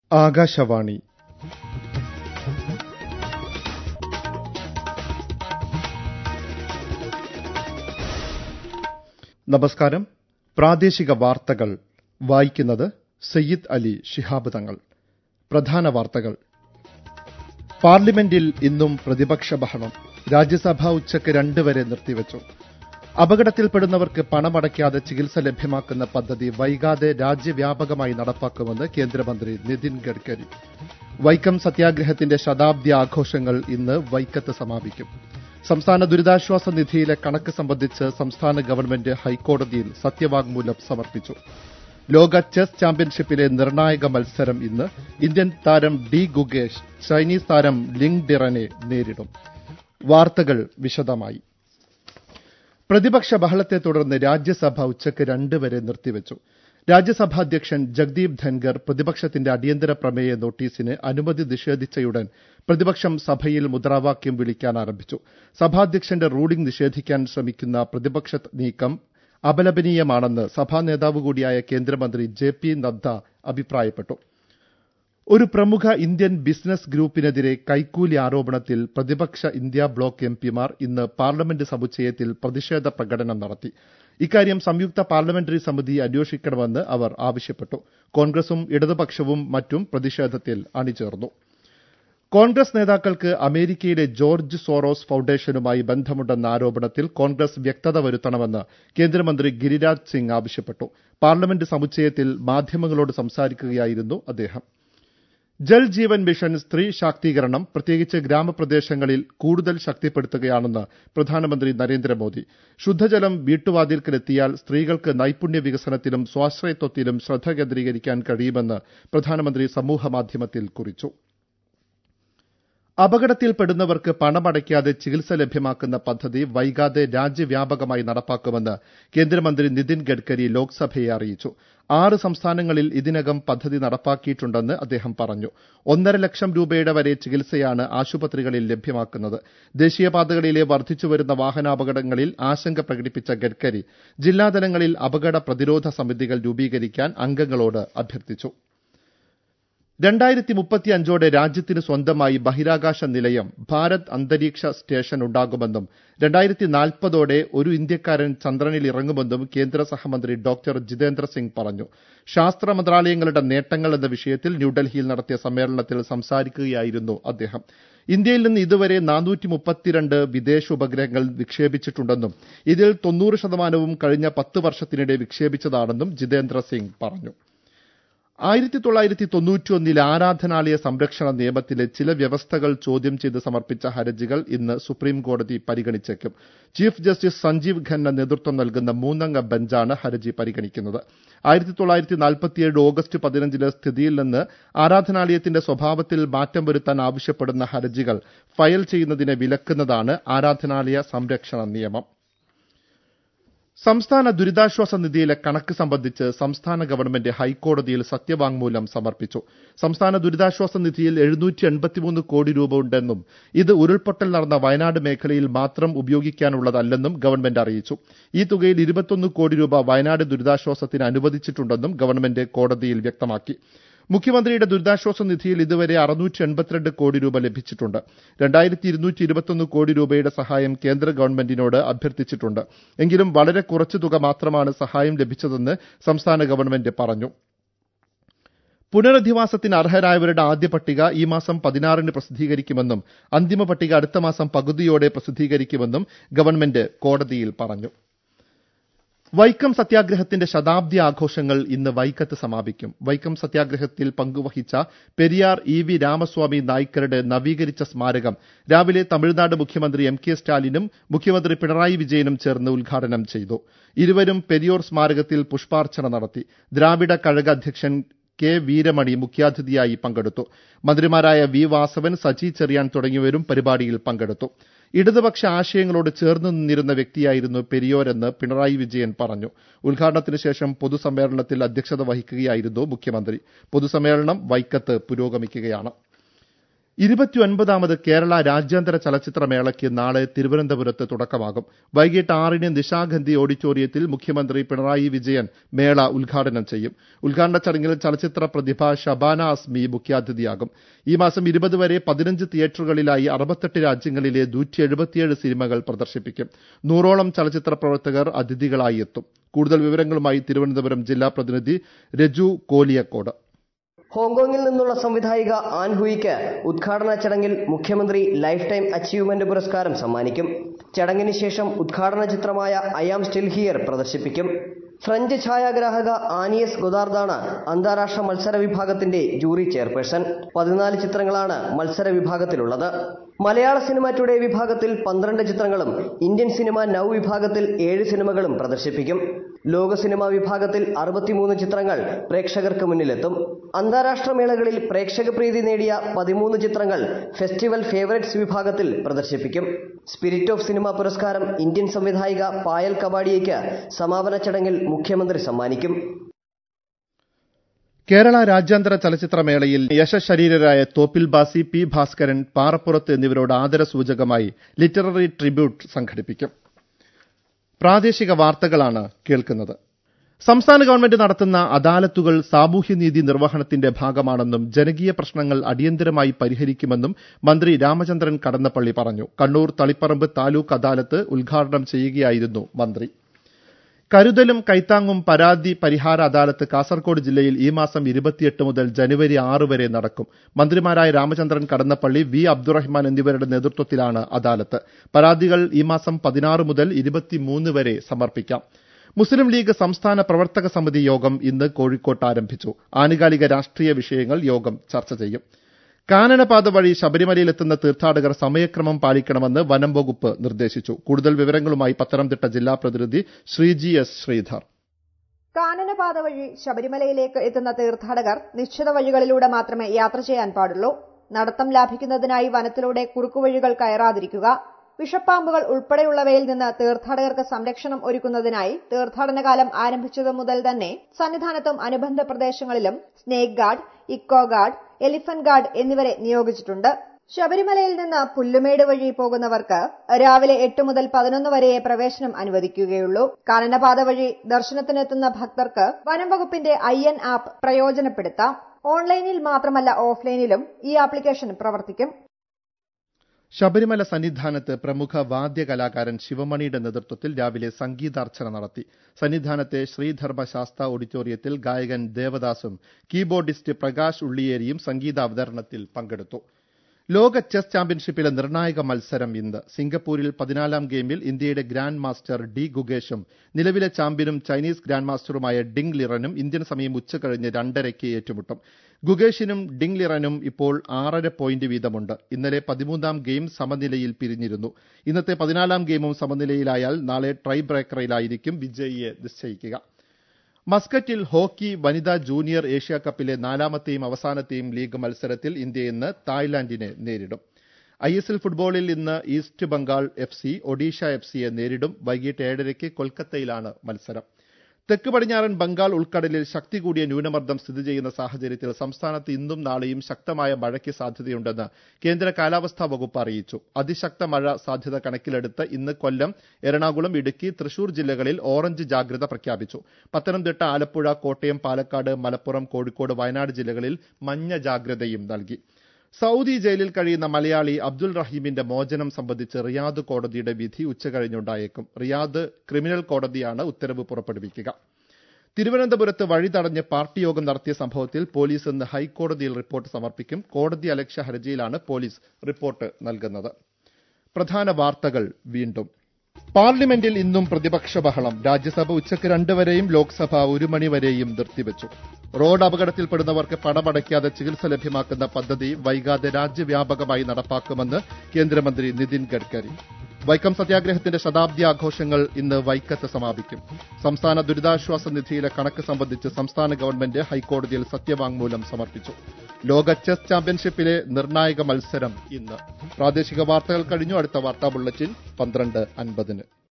ആകാശവാണി നമസ്കാരം പ്രാദേശിക വാർത്തകൾ വായിക്കുന്നത് സയ്യിദ് അലി ശിഹാബ് തങ്ങൾ പ്രധാന വാർത്തകൾ പാർലമെന്റിൽ ഇന്നും പ്രതിപക്ഷ ബഹളം രാജ്യസഭ ഉച്ചയ്ക്ക് രണ്ട് വരെ നിർത്തിവച്ചു അപകടത്തിൽപ്പെടുന്നവർക്ക് പണമടയ്ക്കാതെ ചികിത്സ ലഭ്യമാക്കുന്ന പദ്ധതി വൈകാതെ രാജ്യവ്യാപകമായി നടപ്പാക്കുമെന്ന് കേന്ദ്രമന്ത്രി നിതിൻ ഗഡ്കരി വൈക്കം സത്യാഗ്രഹത്തിന്റെ ശതാബ്ദി ആഘോഷങ്ങൾ ഇന്ന് വൈക്കത്ത് സമാപിക്കും സംസ്ഥാന ദുരിതാശ്വാസ നിധിയിലെ കണക്ക് സംബന്ധിച്ച് സംസ്ഥാന ഗവൺമെന്റ് ഹൈക്കോടതിയിൽ സത്യവാങ്മൂലം സമർപ്പിച്ചു ലോക ചെസ് ചാമ്പ്യൻഷിപ്പിലെ നിർണായക മത്സരം ഇന്ന് ഇന്ത്യൻ താരം ഡി ഗുഗേഷ് ചൈനീസ് താരം ലിങ് ഡിറനെ നേരിടും വാർത്തകൾ വിശദമായി പ്രതിപക്ഷ ബഹളത്തെ തുടർന്ന് രാജ്യസഭ ഉച്ചയ്ക്ക് രണ്ട് വരെ നിർത്തിവച്ചു രാജ്യസഭാ അധ്യക്ഷൻ ജഗ്ദീപ് ധൻഗർ പ്രതിപക്ഷത്തിന്റെ അടിയന്തര പ്രമേയ നോട്ടീസിന് അനുമതി നിഷേധിച്ചയുടൻ പ്രതിപക്ഷം സഭയിൽ മുദ്രാവാക്യം വിളിക്കാൻ ആരംഭിച്ചു സഭാധ്യക്ഷന്റെ റൂളിംഗ് നിഷേധിക്കാൻ ശ്രമിക്കുന്ന പ്രതിപക്ഷ നീക്കം അപലപനീയമാണെന്ന് സഭാ നേതാവ് കൂടിയായ കേന്ദ്രമന്ത്രി ജെ പി നദ്ദ അഭിപ്രായപ്പെട്ടു ഒരു പ്രമുഖ ഇന്ത്യൻ ബിസിനസ് ഗ്രൂപ്പിനെതിരെ കൈക്കൂലി ആരോപണത്തിൽ പ്രതിപക്ഷ ഇന്ത്യ ബ്ലോക്ക് എംപിമാർ ഇന്ന് പാർലമെന്റ് സമുച്ചയത്തിൽ പ്രതിഷേധ പ്രകടനം നടത്തി ഇക്കാര്യം സംയുക്ത പാർലമെന്ററി സമിതി അന്വേഷിക്കണമെന്ന് അവർ ആവശ്യപ്പെട്ടു കോൺഗ്രസും ഇടതുപക്ഷവും മറ്റും പ്രതിഷേധത്തിൽ അണിചേർന്നു കോൺഗ്രസ് നേതാക്കൾക്ക് അമേരിക്കയിലെ ജോർജ് സോറോസ് ഫൌണ്ടേഷനുമായി ബന്ധമുണ്ടെന്ന ആരോപണത്തിൽ കോൺഗ്രസ് വ്യക്തത വരുത്തണമെന്ന് കേന്ദ്രമന്ത്രി ഗിരിരാജ് സിംഗ് ആവശ്യപ്പെട്ടു പാർലമെന്റ് സമുച്ചയത്തിൽ മാധ്യമങ്ങളോട് സംസാരിക്കുകയായിരുന്നു അദ്ദേഹം ജൽ ജീവൻ മിഷൻ സ്ത്രീ ശാക്തീകരണം പ്രത്യേകിച്ച് ഗ്രാമപ്രദേശങ്ങളിൽ കൂടുതൽ ശക്തിപ്പെടുത്തുകയാണെന്ന് പ്രധാനമന്ത്രി നരേന്ദ്രമോദി ശുദ്ധജലം വീട്ടുവാതിൽക്കലെത്തിയാൽ സ്ത്രീകൾക്ക് നൈപുണ്യ വികസനത്തിലും സ്വാശ്രയത്വത്തിലും ശ്രദ്ധ കേന്ദ്രീകരിക്കാൻ കഴിയുമെന്ന് പ്രധാനമന്ത്രി സമൂഹമാധ്യമത്തിൽ കുറിച്ചു അപകടത്തിൽപ്പെടുന്നവർക്ക് പണമടയ്ക്കാതെ ചികിത്സ ലഭ്യമാക്കുന്ന പദ്ധതി വൈകാതെ രാജ്യവ്യാപകമായി നടപ്പാക്കുമെന്ന് കേന്ദ്രമന്ത്രി നിതിൻ ഗഡ്കരി ലോക്സഭയെ അറിയിച്ചു ആറ് സംസ്ഥാനങ്ങളിൽ ഇതിനകം പദ്ധതി നടപ്പാക്കിയിട്ടുണ്ടെന്ന് അദ്ദേഹം പറഞ്ഞു ഒന്നര ലക്ഷം രൂപയുടെ വരെ ചികിത്സയാണ് ആശുപത്രികളിൽ ലഭ്യമാക്കുന്നത് ദേശീയപാതകളിലെ വർദ്ധിച്ചുവരുന്ന വാഹനാപകടങ്ങളിൽ ആശങ്ക പ്രകടിപ്പിച്ച ഗഡ്കരി ജില്ലാതലങ്ങളിൽ അപകട പ്രതിരോധ സമിതികൾ രൂപീകരിക്കാൻ അംഗങ്ങളോട് അഭ്യർത്ഥിച്ചു രണ്ടായിരത്തി മുപ്പത്തിയഞ്ചോടെ രാജ്യത്തിന് സ്വന്തമായി ബഹിരാകാശ നിലയം ഭാരത് അന്തരീക്ഷ സ്റ്റേഷൻ ഉണ്ടാകുമെന്നും രണ്ടായിരത്തി നാൽപ്പതോടെ ഒരു ഇന്ത്യക്കാരൻ ചന്ദ്രനിൽ ഇറങ്ങുമെന്നും കേന്ദ്ര സഹമന്ത്രി ഡോക്ടർ ജിതേന്ദ്ര സിംഗ് പറഞ്ഞു ശാസ്ത്ര മന്ത്രാലയങ്ങളുടെ നേട്ടങ്ങൾ എന്ന വിഷയത്തിൽ ന്യൂഡൽഹിയിൽ നടത്തിയ സമ്മേളനത്തിൽ സംസാരിക്കുകയായിരുന്നു അദ്ദേഹം ഇന്ത്യയിൽ നിന്ന് ഇതുവരെ നാനൂറ്റി മുപ്പത്തിരണ്ട് വിദേശ ഉപഗ്രഹങ്ങൾ വിക്ഷേപിച്ചിട്ടുണ്ടെന്നും ഇതിൽ തൊണ്ണൂറ് ശതമാനവും കഴിഞ്ഞ പത്ത് വർഷത്തിനിടെ വിക്ഷേപിച്ചതാണെന്നും ജിതേന്ദ്ര സിംഗ് പറഞ്ഞു ആയിരത്തി തൊള്ളായിരത്തി തൊണ്ണൂറ്റിയൊന്നിലെ ആരാധനാലയ സംരക്ഷണ നിയമത്തിലെ ചില വ്യവസ്ഥകൾ ചോദ്യം ചെയ്ത് സമർപ്പിച്ച ഹർജികൾ ഇന്ന് സുപ്രീം കോടതി പരിഗണിച്ചേക്കും ചീഫ് ജസ്റ്റിസ് സഞ്ജീവ് ഖന്ന നേതൃത്വം നൽകുന്ന മൂന്നംഗ ബെഞ്ചാണ് ഹർജി പരിഗണിക്കുന്നത് ആയിരത്തി തൊള്ളായിരത്തി നാൽപ്പത്തിയേഴ് ഓഗസ്റ്റ് പതിനഞ്ചിലെ സ്ഥിതിയിൽ നിന്ന് ആരാധനാലയത്തിന്റെ സ്വഭാവത്തിൽ മാറ്റം വരുത്താൻ ആവശ്യപ്പെടുന്ന ഹർജികൾ ഫയൽ ചെയ്യുന്നതിനെ വിലക്കുന്നതാണ് ആരാധനാലയ സംരക്ഷണ നിയമം സംസ്ഥാന ദുരിതാശ്വാസ നിധിയിലെ കണക്ക് സംബന്ധിച്ച് സംസ്ഥാന ഗവൺമെന്റ് ഹൈക്കോടതിയിൽ സത്യവാങ്മൂലം സമർപ്പിച്ചു സംസ്ഥാന ദുരിതാശ്വാസ നിധിയിൽ എഴുന്നൂറ്റി എൺപത്തിമൂന്ന് കോടി രൂപ ഉണ്ടെന്നും ഇത് ഉരുൾപൊട്ടൽ നടന്ന വയനാട് മേഖലയിൽ മാത്രം ഉപയോഗിക്കാനുള്ളതല്ലെന്നും ഗവൺമെന്റ് അറിയിച്ചു ഈ തുകയിൽ ഇരുപത്തൊന്ന് കോടി രൂപ വയനാട് ദുരിതാശ്വാസത്തിന് അനുവദിച്ചിട്ടുണ്ടെന്നും ഗവൺമെന്റ് കോടതിയിൽ വ്യക്തമാക്കി മുഖ്യമന്ത്രിയുടെ ദുരിതാശ്വാസ നിധിയിൽ ഇതുവരെ അറുന്നൂറ്റി എൺപത്തിരണ്ട് കോടി രൂപ ലഭിച്ചിട്ടുണ്ട് രണ്ടായിരത്തി ഇരുന്നൂറ്റി ഇരുപത്തൊന്ന് കോടി രൂപയുടെ സഹായം കേന്ദ്ര ഗവൺമെന്റിനോട് അഭ്യർത്ഥിച്ചിട്ടുണ്ട് എങ്കിലും വളരെ കുറച്ചു തുക മാത്രമാണ് സഹായം ലഭിച്ചതെന്ന് സംസ്ഥാന ഗവൺമെന്റ് പറഞ്ഞു പുനരധിവാസത്തിന് അർഹരായവരുടെ ആദ്യ പട്ടിക ഈ മാസം പതിനാറിന് പ്രസിദ്ധീകരിക്കുമെന്നും അന്തിമ പട്ടിക അടുത്ത മാസം പകുതിയോടെ പ്രസിദ്ധീകരിക്കുമെന്നും ഗവൺമെന്റ് കോടതിയിൽ പറഞ്ഞു വൈക്കം സത്യാഗ്രഹത്തിന്റെ ശതാബ്ദി ആഘോഷങ്ങൾ ഇന്ന് വൈക്കത്ത് സമാപിക്കും വൈക്കം സത്യാഗ്രഹത്തിൽ പങ്കുവഹിച്ച പെരിയാർ ഇ വി രാമസ്വാമി നായ്ക്കരുടെ നവീകരിച്ച സ്മാരകം രാവിലെ തമിഴ്നാട് മുഖ്യമന്ത്രി എം കെ സ്റ്റാലിനും മുഖ്യമന്ത്രി പിണറായി വിജയനും ചേർന്ന് ഉദ്ഘാടനം ചെയ്തു ഇരുവരും പെരിയോർ സ്മാരകത്തിൽ പുഷ്പാർച്ചന നടത്തി ദ്രാവിഡ കഴക അധ്യക്ഷൻ കെ വീരമണി മുഖ്യാതിഥിയായി പങ്കെടുത്തു മന്ത്രിമാരായ വി വാസവൻ സജി ചെറിയാൻ തുടങ്ങിയവരും പരിപാടിയിൽ പങ്കെടുത്തു ഇടതുപക്ഷ ആശയങ്ങളോട് ചേർന്ന് നിന്നിരുന്ന വ്യക്തിയായിരുന്നു പെരിയോരെന്ന് പിണറായി വിജയൻ പറഞ്ഞു ഉദ്ഘാടനത്തിന് ശേഷം പൊതുസമ്മേളനത്തിൽ അധ്യക്ഷത വഹിക്കുകയായിരുന്നു മുഖ്യമന്ത്രി പൊതുസമ്മേളനം വൈക്കത്ത് പുരോഗമിക്കുകയാണ് ഇരുപത്തിയൊൻപതാമത് കേരള രാജ്യാന്തര ചലച്ചിത്രമേളയ്ക്ക് നാളെ തിരുവനന്തപുരത്ത് തുടക്കമാകും വൈകിട്ട് ആറിന് നിശാഗന്ധി ഓഡിറ്റോറിയത്തിൽ മുഖ്യമന്ത്രി പിണറായി വിജയൻ മേള ഉദ്ഘാടനം ചെയ്യും ഉദ്ഘാടന ചടങ്ങിൽ ചലച്ചിത്ര പ്രതിഭ ഷബാന അസ്മി മുഖ്യാതിഥിയാകും ഈ മാസം ഇരുപത് വരെ പതിനഞ്ച് തിയേറ്ററുകളിലായി അറുപത്തെട്ട് രാജ്യങ്ങളിലെ നൂറ്റി എഴുപത്തിയേഴ് സിനിമകൾ പ്രദർശിപ്പിക്കും നൂറോളം ചലച്ചിത്ര പ്രവർത്തകർ അതിഥികളായി എത്തും കൂടുതൽ വിവരങ്ങളുമായി തിരുവനന്തപുരം ജില്ലാ പ്രതിനിധി രജു കോലിയക്കോട് ഹോങ്കോങ്ങിൽ നിന്നുള്ള സംവിധായിക ആൻ ഹുയിക്ക് ഉദ്ഘാടന ചടങ്ങിൽ മുഖ്യമന്ത്രി ലൈഫ് ടൈം അച്ചീവ്മെന്റ് പുരസ്കാരം സമ്മാനിക്കും ചടങ്ങിന് ശേഷം ഉദ്ഘാടന ചിത്രമായ ഐ ആം സ്റ്റിൽ ഹിയർ പ്രദർശിപ്പിക്കും ഫ്രഞ്ച് ഛായാഗ്രാഹക ആനിയസ് ഗൊദാർദാണ് അന്താരാഷ്ട്ര മത്സര വിഭാഗത്തിന്റെ ജൂറി ചെയർപേഴ്സൺ പതിനാല് ചിത്രങ്ങളാണ് മത്സര വിഭാഗത്തിലുള്ളത് മലയാള സിനിമ ടുഡേ വിഭാഗത്തിൽ പന്ത്രണ്ട് ചിത്രങ്ങളും ഇന്ത്യൻ സിനിമ നൌ വിഭാഗത്തിൽ ഏഴ് സിനിമകളും പ്രദർശിപ്പിക്കും ലോക സിനിമ വിഭാഗത്തിൽ അറുപത്തിമൂന്ന് ചിത്രങ്ങൾ പ്രേക്ഷകർക്ക് മുന്നിലെത്തും അന്താരാഷ്ട്ര മേളകളിൽ പ്രേക്ഷക പ്രീതി നേടിയ പതിമൂന്ന് ചിത്രങ്ങൾ ഫെസ്റ്റിവൽ ഫേവറേറ്റ്സ് വിഭാഗത്തിൽ പ്രദർശിപ്പിക്കും സ്പിരിറ്റ് ഓഫ് സിനിമ പുരസ്കാരം ഇന്ത്യൻ സംവിധായിക പായൽ കബാഡിയയ്ക്ക് സമാപന ചടങ്ങിൽ മുഖ്യമന്ത്രി സമ്മാനിക്കും കേരള രാജ്യാന്തര ചലച്ചിത്രമേളയിൽ യശശരീരരായ തോപ്പിൽ ബാസി പി ഭാസ്കരൻ പാറപ്പുറത്ത് എന്നിവരോട് ആദരസൂചകമായി ലിറ്റററി ട്രിബ്യൂട്ട് സംഘടിപ്പിക്കും പ്രാദേശിക വാർത്തകളാണ് കേൾക്കുന്നത് സംസ്ഥാന ഗവൺമെന്റ് നടത്തുന്ന അദാലത്തുകൾ സാമൂഹ്യനീതി നിർവഹണത്തിന്റെ ഭാഗമാണെന്നും ജനകീയ പ്രശ്നങ്ങൾ അടിയന്തരമായി പരിഹരിക്കുമെന്നും മന്ത്രി രാമചന്ദ്രൻ കടന്നപ്പള്ളി പറഞ്ഞു കണ്ണൂർ തളിപ്പറമ്പ് താലൂക്ക് അദാലത്ത് ഉദ്ഘാടനം ചെയ്യുകയായിരുന്നു മന്ത്രി കരുതലും കൈത്താങ്ങും പരാതി പരിഹാര അദാലത്ത് കാസർകോട് ജില്ലയിൽ ഈ മാസം ഇരുപത്തിയെട്ട് മുതൽ ജനുവരി ആറ് വരെ നടക്കും മന്ത്രിമാരായ രാമചന്ദ്രൻ കടന്നപ്പള്ളി വി അബ്ദുറഹ്മാൻ എന്നിവരുടെ നേതൃത്വത്തിലാണ് അദാലത്ത് പരാതികൾ ഈ മാസം പതിനാറ് മുതൽ ഇരുപത്തിമൂന്ന് വരെ സമർപ്പിക്കാം മുസ്ലിം ലീഗ് സംസ്ഥാന പ്രവർത്തക സമിതി യോഗം ഇന്ന് കോഴിക്കോട്ട് ആരംഭിച്ചു ആനുകാലിക രാഷ്ട്രീയ വിഷയങ്ങൾ യോഗം ചർച്ച ചെയ്യും കാനനപാത വഴി ശബരിമലയിലെത്തുന്ന തീർത്ഥാടകർ സമയക്രമം പാലിക്കണമെന്ന് വനം വകുപ്പ് നിർദ്ദേശിച്ചു കൂടുതൽ വിവരങ്ങളുമായി പത്തനംതിട്ട ജില്ലാ പ്രതിനിധി ശ്രീജി എസ് ശ്രീധർ കാനനപാത വഴി ശബരിമലയിലേക്ക് എത്തുന്ന തീർത്ഥാടകർ നിശ്ചിത വഴികളിലൂടെ മാത്രമേ യാത്ര ചെയ്യാൻ പാടുള്ളൂ നടത്തം ലാഭിക്കുന്നതിനായി വനത്തിലൂടെ കുറുക്കുവഴികൾ കയറാതിരിക്കുക വിഷപ്പാമ്പുകൾ ഉൾപ്പെടെയുള്ളവയിൽ നിന്ന് തീർത്ഥാടകർക്ക് സംരക്ഷണം ഒരുക്കുന്നതിനായി തീർത്ഥാടന കാലം ആരംഭിച്ചതു മുതൽ തന്നെ സന്നിധാനത്തും അനുബന്ധ പ്രദേശങ്ങളിലും snake guard eco guard elephant guard എന്നിവരെ നിയോഗിച്ചിട്ടുണ്ട് ശബരിമലയിൽ നിന്ന് പുല്ലുമേട് വഴി പോകുന്നവർക്ക് രാവിലെ എട്ട് മുതൽ പതിനൊന്ന് വരെയേ പ്രവേശനം അനുവദിക്കുകയുള്ളൂ കാനനപാത വഴി ദർശനത്തിനെത്തുന്ന ഭക്തർക്ക് വനം വകുപ്പിന്റെ ഐ എൻ ആപ്പ് പ്രയോജനപ്പെടുത്താം ഓൺലൈനിൽ മാത്രമല്ല ഓഫ്ലൈനിലും ഈ ആപ്ലിക്കേഷൻ പ്രവർത്തിക്കും ശബരിമല സന്നിധാനത്ത് പ്രമുഖ വാദ്യകലാകാരൻ ശിവമണിയുടെ നേതൃത്വത്തിൽ രാവിലെ സംഗീതാർച്ചന നടത്തി സന്നിധാനത്തെ ശ്രീധർമ്മ ശാസ്ത ഓഡിറ്റോറിയത്തിൽ ഗായകൻ ദേവദാസും കീബോർഡിസ്റ്റ് പ്രകാശ് ഉള്ളിയേരിയും സംഗീതാവതരണത്തിൽ പങ്കെടുത്തു ലോക ചെസ് ചാമ്പ്യൻഷിപ്പിലെ നിർണായക മത്സരം ഇന്ന് സിംഗപ്പൂരിൽ പതിനാലാം ഗെയിമിൽ ഇന്ത്യയുടെ ഗ്രാൻഡ് മാസ്റ്റർ ഡി ഗുഗേഷും നിലവിലെ ചാമ്പ്യനും ചൈനീസ് ഗ്രാൻഡ് മാസ്റ്ററുമായ ഡിങ് ലിറനും ഇന്ത്യൻ സമയം ഉച്ചകഴിഞ്ഞ് രണ്ടരയ്ക്ക് ഏറ്റുമുട്ടും ഗുഗേഷിനും ഡിങ് ലിറനും ഇപ്പോൾ ആറര പോയിന്റ് വീതമുണ്ട് ഇന്നലെ പതിമൂന്നാം ഗെയിം സമനിലയിൽ പിരിഞ്ഞിരുന്നു ഇന്നത്തെ പതിനാലാം ഗെയിമും സമനിലയിലായാൽ നാളെ ട്രൈ ബ്രേക്കറിലായിരിക്കും വിജയിയെ നിശ്ചയിക്കുക മസ്കറ്റിൽ ഹോക്കി വനിതാ ജൂനിയർ ഏഷ്യ കപ്പിലെ നാലാമത്തെയും അവസാനത്തെയും ലീഗ് മത്സരത്തിൽ ഇന്ത്യ ഇന്ന് തായ്ലാന്റിനെ നേരിടും ഐ എസ് എൽ ഫുട്ബോളിൽ ഇന്ന് East Bengal F C Odisha F സിയെ നേരിടും വൈകിട്ട് ഏഴരയ്ക്ക് കൊൽക്കത്തയിലാണ് മത്സരം തെക്ക് പടിഞ്ഞാറൻ ബംഗാൾ ഉൾക്കടലിൽ ശക്തി കൂടിയ ന്യൂനമർദ്ദം സ്ഥിതി ചെയ്യുന്ന സാഹചര്യത്തിൽ സംസ്ഥാനത്ത് ഇന്നും നാളെയും ശക്തമായ മഴയ്ക്ക് സാധ്യതയുണ്ടെന്ന് കേന്ദ്ര കാലാവസ്ഥാ വകുപ്പ് അറിയിച്ചു അതിശക്ത മഴ സാധ്യത കണക്കിലെടുത്ത് ഇന്ന് കൊല്ലം എറണാകുളം ഇടുക്കി തൃശൂർ ജില്ലകളിൽ ഓറഞ്ച് ജാഗ്രത പ്രഖ്യാപിച്ചു പത്തനംതിട്ട ആലപ്പുഴ കോട്ടയം പാലക്കാട് മലപ്പുറം കോഴിക്കോട് വയനാട് ജില്ലകളിൽ മഞ്ഞ ജാഗ്രതയും നൽകി സൌദി ജയിലിൽ കഴിയുന്ന മലയാളി അബ്ദുൾ റഹീമിന്റെ മോചനം സംബന്ധിച്ച് റിയാദ് കോടതിയുടെ വിധി ഉച്ചകഴിഞ്ഞുണ്ടായേക്കും റിയാദ് ക്രിമിനൽ കോടതിയാണ് ഉത്തരവ് പുറപ്പെടുവിക്കുക തിരുവനന്തപുരത്ത് വഴി തടഞ്ഞ് പാർട്ടി യോഗം നടത്തിയ സംഭവത്തിൽ പോലീസ് ഇന്ന് ഹൈക്കോടതിയിൽ റിപ്പോർട്ട് സമർപ്പിക്കും കോടതി അലക്ഷ്യ ഹർജിയിലാണ് പോലീസ് റിപ്പോർട്ട് നൽകുന്നത് പ്രധാന വാർത്തകൾ വീണ്ടും പാർലമെന്റിൽ ഇന്നും പ്രതിപക്ഷ ബഹളം രാജ്യസഭ ഉച്ചയ്ക്ക് രണ്ട് വരെയും ലോക്സഭ ഒരു മണിവരെയും നിർത്തിവച്ചു റോഡ് അപകടത്തിൽപ്പെടുന്നവർക്ക് പണമടയ്ക്കാതെ ചികിത്സ ലഭ്യമാക്കുന്ന പദ്ധതി വൈകാതെ രാജ്യവ്യാപകമായി നടപ്പാക്കുമെന്ന് കേന്ദ്രമന്ത്രി നിതിൻ ഗഡ്കരി വൈക്കം സത്യാഗ്രഹത്തിന്റെ ശതാബ്ദി ആഘോഷങ്ങൾ ഇന്ന് വൈക്കത്ത് സമാപിക്കും സംസ്ഥാന ദുരിതാശ്വാസ നിധിയിലെ കണക്ക് സംബന്ധിച്ച് സംസ്ഥാന ഗവൺമെന്റ് ഹൈക്കോടതിയിൽ സത്യവാങ്മൂലം സമർപ്പിച്ചു ലോക ചെസ് ചാമ്പ്യൻഷിപ്പിലെ നിർണായക മത്സരം ഇന്ന് പ്രാദേശിക വാർത്തകൾ കഴിഞ്ഞു അടുത്ത വാർത്താ ബുള്ളറ്റിൻ പന്ത്രണ്ട് അൻപതിന്